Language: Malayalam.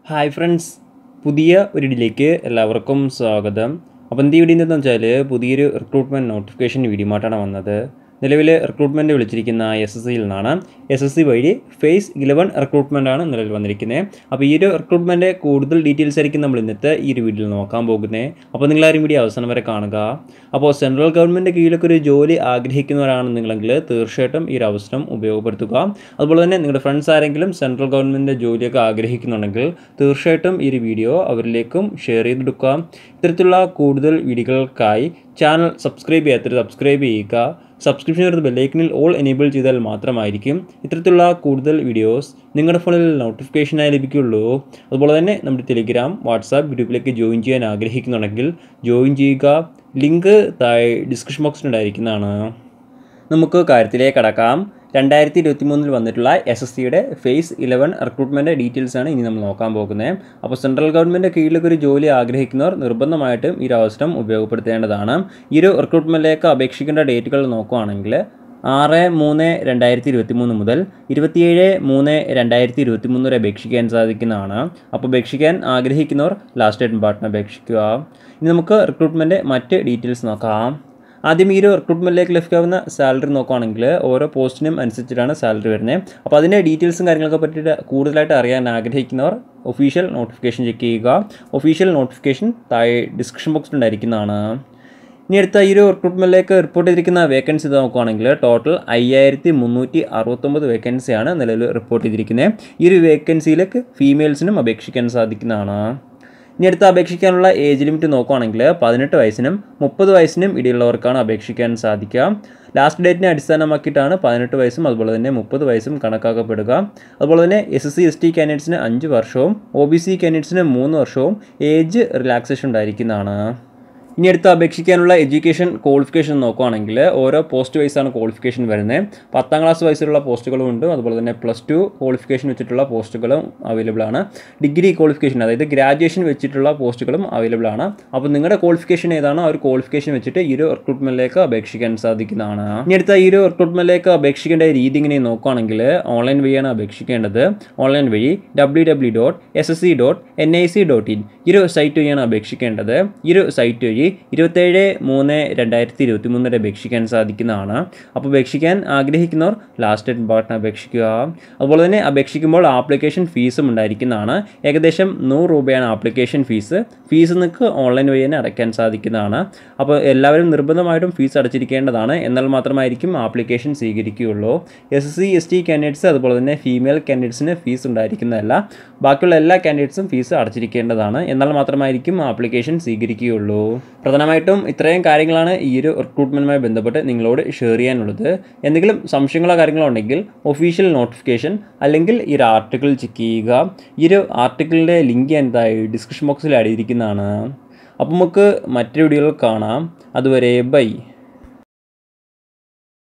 ഹായ് ഫ്രണ്ട്സ് പുതിയ ഒരു ഇതിലേക്ക് എല്ലാവർക്കും സ്വാഗതം അപ്പോൾ എന്ത് വീഡിയോ എന്താണെന്ന് വെച്ചാൽ പുതിയൊരു റിക്രൂട്ട്മെൻറ്റ് നോട്ടിഫിക്കേഷൻ വീഡിയോ ആയിട്ടാണ് വന്നത് നിലവിൽ റിക്രൂട്ട്മെൻറ്റ് വിളിച്ചിരിക്കുന്ന എസ് എസ് സിയിൽ നിന്നാണ് എസ് എസ് സി വഴി ഫേസ് ഇലവൻ റിക്രൂട്ട്മെൻ്റ് ആണ് നിലവിൽ വന്നിരിക്കുന്നത് അപ്പോൾ ഈ ഒരു റിക്രൂട്ട്മെൻറ്റ് കൂടുതൽ ഡീറ്റെയിൽസ് ആയിരിക്കും നമ്മൾ ഇന്നത്തെ ഈ ഒരു വീഡിയോയിൽ നോക്കാൻ പോകുന്നത് അപ്പോൾ നിങ്ങളാരും വീഡിയോ അവസാനം വരെ കാണുക അപ്പോൾ സെൻട്രൽ ഗവൺമെൻറ് കീഴിലൊക്കെ ഒരു ജോലി ആഗ്രഹിക്കുന്നവരാണ് നിങ്ങളെങ്കിൽ തീർച്ചയായിട്ടും ഈ ഒരു അവസരം ഉപയോഗപ്പെടുത്തുക അതുപോലെ തന്നെ നിങ്ങളുടെ ഫ്രണ്ട്സ് ആരെങ്കിലും സെൻട്രൽ ഗവൺമെൻറ് ജോലിയൊക്കെ ആഗ്രഹിക്കുന്നുണ്ടെങ്കിൽ തീർച്ചയായിട്ടും ഈ ഒരു വീഡിയോ അവരിലേക്കും ഷെയർ ചെയ്തെടുക്കുക ഇത്തരത്തിലുള്ള കൂടുതൽ വീഡിയോകൾക്കായി ചാനൽ സബ്സ്ക്രൈബ് ചെയ്യാത്തവർ സബ്സ്ക്രൈബ് ചെയ്യുക സബ്സ്ക്രിപ്ഷൻ വരുന്ന ബെല്ലൈക്കനിൽ ഓൾ എനേബിൾ ചെയ്താൽ മാത്രമായിരിക്കും ഇത്തരത്തിലുള്ള കൂടുതൽ വീഡിയോസ് നിങ്ങളുടെ ഫോണിൽ നോട്ടിഫിക്കേഷനായി ലഭിക്കുകയുള്ളൂ അതുപോലെ തന്നെ നമ്മുടെ ടെലിഗ്രാം വാട്സാപ്പ് ഗ്രൂപ്പിലേക്ക് ജോയിൻ ചെയ്യാൻ ആഗ്രഹിക്കുന്നുണ്ടെങ്കിൽ ജോയിൻ ചെയ്യുക ലിങ്ക് താഴെ ഡിസ്ക്രിപ്ഷൻ ബോക്സിലുണ്ടായിരിക്കുന്നതാണ് നമുക്ക് കാര്യത്തിലേക്ക് കടക്കാം രണ്ടായിരത്തി ഇരുപത്തി മൂന്നിൽ വന്നിട്ടുള്ള എസ് എസ് സിയുടെ ഫേസ് ഇലവൻ റിക്രൂട്ട്മെൻറ്റ് ഡീറ്റെയിൽസ് ആണ് ഇനി നമ്മൾ നോക്കാൻ പോകുന്നത് അപ്പോൾ സെൻട്രൽ ഗവൺമെൻറ് കീഴിലൊക്കെ ഒരു ജോലി ആഗ്രഹിക്കുന്നവർ നിർബന്ധമായിട്ടും ഈ ഒരു അവസരം ഉപയോഗപ്പെടുത്തേണ്ടതാണ് ഈ ഒരു റിക്രൂട്ട്മെൻറ്റിലേക്ക് അപേക്ഷിക്കേണ്ട ഡേറ്റുകൾ നോക്കുകയാണെങ്കിൽ ആറ് മൂന്ന് രണ്ടായിരത്തി ഇരുപത്തി മൂന്ന് മുതൽ ഇരുപത്തിയേഴ് മൂന്ന് രണ്ടായിരത്തി ഇരുപത്തി മൂന്ന് വരെ അപേക്ഷിക്കാൻ സാധിക്കുന്നതാണ് അപ്പോൾ അപേക്ഷിക്കാൻ ആഗ്രഹിക്കുന്നവർ ലാസ്റ്റ് ഡേറ്റ് പാർട്ടിന് അപേക്ഷിക്കുക ഇനി നമുക്ക് റിക്രൂട്ട്മെൻറ്റ് മറ്റ് ഡീറ്റെയിൽസ് നോക്കാം ആദ്യം ഈ ഒരു റിക്രൂട്ട്മെൻറ്റിലേക്ക് ലഭിക്കാവുന്ന സാലറി നോക്കുകയാണെങ്കിൽ ഓരോ പോസ്റ്റിനും അനുസരിച്ചിട്ടാണ് സാലറി വരുന്നത് അപ്പോൾ അതിൻ്റെ ഡീറ്റെയിൽസും കാര്യങ്ങളൊക്കെ പറ്റിയിട്ട് കൂടുതലായിട്ട് അറിയാൻ ആഗ്രഹിക്കുന്നവർ ഒഫീഷ്യൽ നോട്ടിഫിക്കേഷൻ ചെക്ക് ചെയ്യുക ഒഫീഷ്യൽ നോട്ടിഫിക്കേഷൻ താഴെ ഡിസ്ക്രിപ്ഷൻ ബോക്സിൽ ഉണ്ടായിരിക്കുന്നതാണ് ഇനി അടുത്ത ഈ ഒരു റിക്രൂട്ട്മെൻറ്റിലേക്ക് റിപ്പോർട്ട് ചെയ്തിരിക്കുന്ന വേക്കൻസി നോക്കുകയാണെങ്കിൽ ടോട്ടൽ അയ്യായിരത്തി മുന്നൂറ്റി അറുപത്തൊമ്പത് വേക്കൻസിയാണ് നിലവിൽ റിപ്പോർട്ട് ചെയ്തിരിക്കുന്നത് ഈ ഒരു വേക്കൻസിയിലേക്ക് ഫീമെയിൽസിനും അപേക്ഷിക്കാൻ സാധിക്കുന്നതാണ് ഇനി അടുത്ത് അപേക്ഷിക്കാനുള്ള ഏജ് ലിമിറ്റ് നോക്കുകയാണെങ്കിൽ പതിനെട്ട് വയസ്സിനും മുപ്പത് വയസ്സിനും ഇടയിലുള്ളവർക്കാണ് അപേക്ഷിക്കാൻ സാധിക്കുക ലാസ്റ്റ് ഡേറ്റിനെ അടിസ്ഥാനമാക്കിയിട്ടാണ് പതിനെട്ട് വയസ്സും അതുപോലെ തന്നെ മുപ്പത് വയസ്സും കണക്കാക്കപ്പെടുക അതുപോലെ തന്നെ S S C S T കാൻഡിഡേറ്റ്സിന് അഞ്ച് വർഷവും ഒ ബി സി കാൻഡിഡേറ്റ്സിന് മൂന്ന് വർഷവും ഏജ് റിലാക്സേഷൻ ഉണ്ടായിരിക്കുന്നതാണ് ഇനി അടുത്ത് അപേക്ഷിക്കാനുള്ള എഡ്യൂക്കേഷൻ ക്വാളിഫിക്കേഷൻ നോക്കുകയാണെങ്കിൽ ഓരോ പോസ്റ്റ് വൈസാണ് ക്വാളിഫിക്കേഷൻ വരുന്നത് പത്താം ക്ലാസ് വയസ്സിലുള്ള പോസ്റ്റുകളും ഉണ്ട് അതുപോലെ തന്നെ പ്ലസ് ടു ക്വാളിഫിക്കേഷൻ വെച്ചിട്ടുള്ള പോസ്റ്റുകളും അവൈലബിൾ ആണ് ഡിഗ്രി ക്വാളിഫിക്കേഷൻ അതായത് ഗ്രാജുവേഷൻ വെച്ചിട്ടുള്ള പോസ്റ്റുകളും അവൈലബിൾ ആണ് അപ്പോൾ നിങ്ങളുടെ ക്വാളിഫിക്കേഷൻ ഏതാണോ ആ ഒരു ക്വാളിഫിക്കേഷൻ വെച്ചിട്ട് ഈ ഒരു റിക്രൂട്ട്മെൻറ്റിലേക്ക് അപേക്ഷിക്കാൻ സാധിക്കുന്നതാണ് ഇനി അടുത്ത ഈ ഒരു റിക്രൂട്ട്മെൻറ്റിലേക്ക് അപേക്ഷിക്കേണ്ട രീതി ഇങ്ങനെ നോക്കുകയാണെങ്കിൽ ഓൺലൈൻ വഴിയാണ് അപേക്ഷിക്കേണ്ടത് ഓൺലൈൻ വഴി W W dot S S C dot N I C dot in ഈ ഒരു സൈറ്റ് വഴിയാണ് അപേക്ഷിക്കേണ്ടത് ഈ ഒരു സൈറ്റ് വഴി ഇരുപത്തേഴ് മൂന്ന് രണ്ടായിരത്തി ഇരുപത്തി മൂന്ന് വരെ അപേക്ഷിക്കാൻ സാധിക്കുന്നതാണ് അപ്പോൾ അപേക്ഷിക്കാൻ ആഗ്രഹിക്കുന്നവർ ലാസ്റ്റ് ഡേറ്റ് പാർട്ടിന് അപേക്ഷിക്കുക അതുപോലെ തന്നെ അപേക്ഷിക്കുമ്പോൾ ആപ്ലിക്കേഷൻ ഫീസും ഉണ്ടായിരിക്കുന്നതാണ് ഏകദേശം നൂറ് രൂപയാണ് ആപ്ലിക്കേഷൻ ഫീസ് ഫീസ് നിങ്ങൾക്ക് ഓൺലൈൻ വഴി തന്നെ അടയ്ക്കാൻ സാധിക്കുന്നതാണ് അപ്പോൾ എല്ലാവരും നിർബന്ധമായിട്ടും ഫീസ് അടച്ചിരിക്കേണ്ടതാണ് എന്നാൽ മാത്രമായിരിക്കും ആപ്ലിക്കേഷൻ സ്വീകരിക്കുകയുള്ളൂ S C S T candidates അതുപോലെ തന്നെ ഫീമെയിൽ കാൻഡിഡേറ്റ്സിന് ഫീസ് ഉണ്ടായിരിക്കുന്നതല്ല ബാക്കിയുള്ള എല്ലാ കാൻഡിഡേറ്റ്സും ഫീസ് അടച്ചിരിക്കേണ്ടതാണ് എന്നാൽ മാത്രമായിരിക്കും ആപ്ലിക്കേഷൻ സ്വീകരിക്കുകയുള്ളൂ പ്രധാനമായിട്ടും ഇത്രയും കാര്യങ്ങളാണ് ഈ ഒരു റിക്രൂട്ട്മെൻറ്റുമായി ബന്ധപ്പെട്ട് നിങ്ങളോട് ഷെയർ ചെയ്യാനുള്ളത് എന്തെങ്കിലും സംശയങ്ങളോ കാര്യങ്ങളോ ഉണ്ടെങ്കിൽ ഒഫീഷ്യൽ നോട്ടിഫിക്കേഷൻ അല്ലെങ്കിൽ ഈ ഒരു ആർട്ടിക്കിൾ ചെക്ക് ചെയ്യുക ഈ ഒരു ആർട്ടിക്കിളിൻ്റെ ലിങ്ക് എന്തായി ഡിസ്ക്രിപ്ഷൻ ബോക്സിൽ ആഡ് ചെയ്തിരിക്കുന്നതാണ് അപ്പോൾ നമുക്ക് മറ്റൊരു വീഡിയോയിൽ കാണാം അതുവരെ ബൈ